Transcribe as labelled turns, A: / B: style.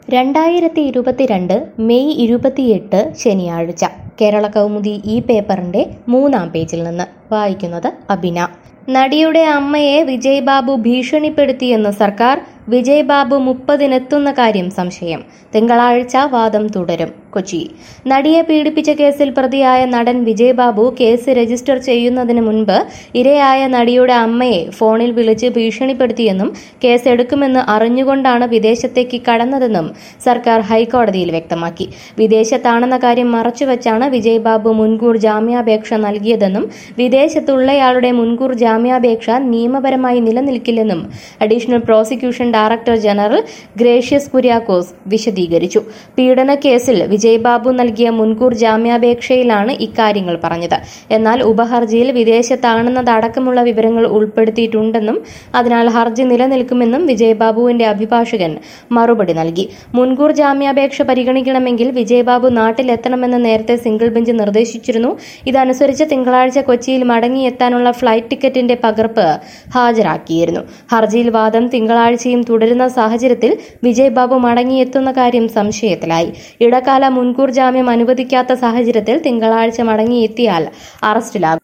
A: രണ്ടായിരത്തി ഇരുപത്തിരണ്ട് മെയ് ഇരുപത്തിയെട്ട് ശനിയാഴ്ച കേരള കൗമുദി ഈ പേപ്പറിന്റെ മൂന്നാം പേജിൽ നിന്ന് വായിക്കുന്നത് അബിന നടിയുടെ അമ്മയെ വിജയ് ബാബു ഭീഷണിപ്പെടുത്തിയെന്ന് സർക്കാർ വിജയ് ബാബു മുപ്പതിനെത്തുന്ന കാര്യം സംശയം തിങ്കളാഴ്ച വാദം തുടരും കൊച്ചി നടിയെ പീഡിപ്പിച്ച കേസിൽ പ്രതിയായ നടൻ വിജയ് ബാബു കേസ് രജിസ്റ്റർ ചെയ്യുന്നതിന് മുൻപ് ഇരയായ നടിയുടെ അമ്മയെ ഫോണിൽ വിളിച്ച് ഭീഷണിപ്പെടുത്തിയെന്നും കേസ് എടുക്കുമെന്ന് അറിഞ്ഞുകൊണ്ടാണ് വിദേശത്തേക്ക് കടന്നതെന്നും സർക്കാർ ഹൈക്കോടതിയിൽ വ്യക്തമാക്കി വിദേശത്താണെന്ന കാര്യം മറച്ചുവെച്ചാണ് വിജയ് ബാബു മുൻകൂർ ജാമ്യാപേക്ഷ നൽകിയതെന്നും വിദേശത്തുള്ളയാളുടെ മുൻകൂർ ജാമ്യാപേക്ഷ നിയമപരമായി നിലനിൽക്കില്ലെന്നും additional prosecution director general Gracious Kuriakose വിശദീകരിച്ചു പീഡന കേസിൽ വിജയ് ബാബു നൽകിയ മുൻകൂർ ജാമ്യാപേക്ഷയിലാണ് ഇക്കാര്യങ്ങൾ പറഞ്ഞത് എന്നാൽ ഉപഹർജിയിൽ വിദേശത്താണെന്നതടക്കമുള്ള വിവരങ്ങൾ ഉൾപ്പെടുത്തിയിട്ടുണ്ടെന്നും അതിനാൽ ഹർജി നിലനിൽക്കുമെന്നും വിജയ് ബാബുവിന്റെ അഭിഭാഷകൻ മറുപടി നൽകി മുൻകൂർ ജാമ്യാപേക്ഷ പരിഗണിക്കണമെങ്കിൽ വിജയ് ബാബു നാട്ടിലെത്തണമെന്ന് നേരത്തെ സിംഗിൾ ബെഞ്ച് നിർദ്ദേശിച്ചിരുന്നു ഇതനുസരിച്ച് തിങ്കളാഴ്ച കൊച്ചിയിൽ മടങ്ങിയെത്താനുള്ള ഫ്ലൈറ്റ് ടിക്കറ്റിന്റെ പകർപ്പ് ഹാജരാക്കിയിരുന്നു ഹർജിയിൽ വാദം തിങ്കളാഴ്ചയും തുടരുന്ന സാഹചര്യത്തിൽ വിജയ് ബാബു മടങ്ങിയെത്തുന്ന കാര്യം സംശയത്തിലായി ഇടക്കാല മുൻകൂർ ജാമ്യം അനുവദിക്കാത്ത സാഹചര്യത്തിൽ തിങ്കളാഴ്ച മടങ്ങിയെത്തിയാൽ അറസ്റ്റിലാകും